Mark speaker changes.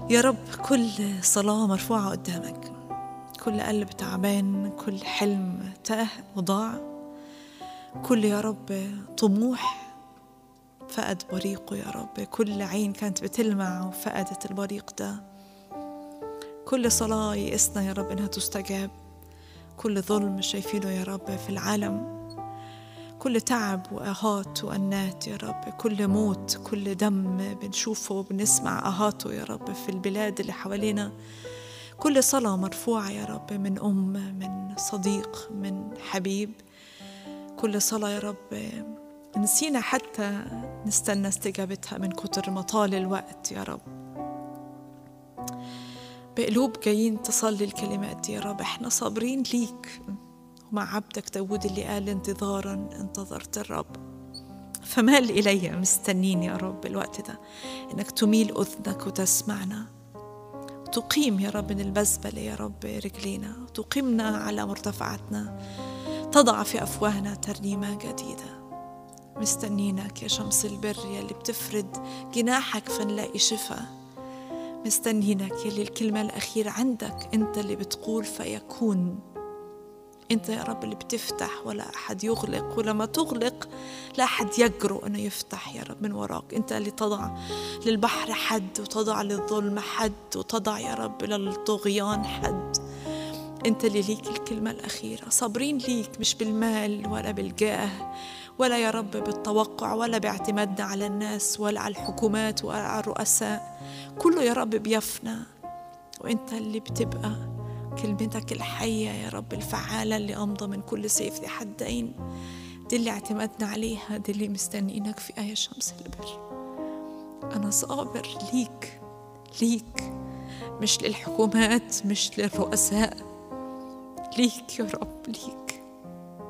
Speaker 1: يا رب كل صلاة مرفوعة قدامك كل قلب تعبان كل حلم تاه وضاع كل يا رب طموح فقد بريقه يا رب كل عين كانت بتلمع وفقدت البريق ده كل صلاة يئسنا يا رب إنها تستجاب كل ظلم شايفينه يا رب في العالم كل تعب وآهات وأنات يا رب كل موت كل دم بنشوفه وبنسمع آهاته يا رب في البلاد اللي حوالينا كل صلاة مرفوعة يا رب من أم من صديق من حبيب كل صلاة يا رب نسينا حتى نستنى استجابتها من كتر ما طال الوقت يا رب بقلوب جايين تصلي الكلمات دي يا رب احنا صابرين ليك ومع عبدك داود اللي قال انتظارا انتظرت الرب فمال إلي مستنين يا رب الوقت ده إنك تميل أذنك وتسمعنا تقيم يا رب من البزبلة يا رب رجلينا تقيمنا على مرتفعاتنا تضع في أفواهنا ترنيمة جديدة مستنينك يا شمس البر يلي بتفرد جناحك فنلاقي شفاء مستنينك يلي الكلمة الأخيرة عندك أنت اللي بتقول فيكون أنت يا رب اللي بتفتح ولا أحد يغلق ولما تغلق لا أحد يجرؤ أنه يفتح يا رب من وراك أنت اللي تضع للبحر حد وتضع للظلم حد وتضع يا رب للطغيان حد أنت اللي ليك الكلمة الأخيرة صابرين ليك مش بالمال ولا بالجاه ولا يا رب بالتوقع ولا باعتمادنا على الناس ولا على الحكومات ولا على الرؤساء كله يا رب بيفنى وانت اللي بتبقى كلمتك الحية يا رب الفعالة اللي أمضى من كل سيف ذي حدين دي اللي اعتمدنا عليها دي اللي مستنيينك في آية شمس البر أنا صابر ليك ليك مش للحكومات مش للرؤساء ليك يا رب ليك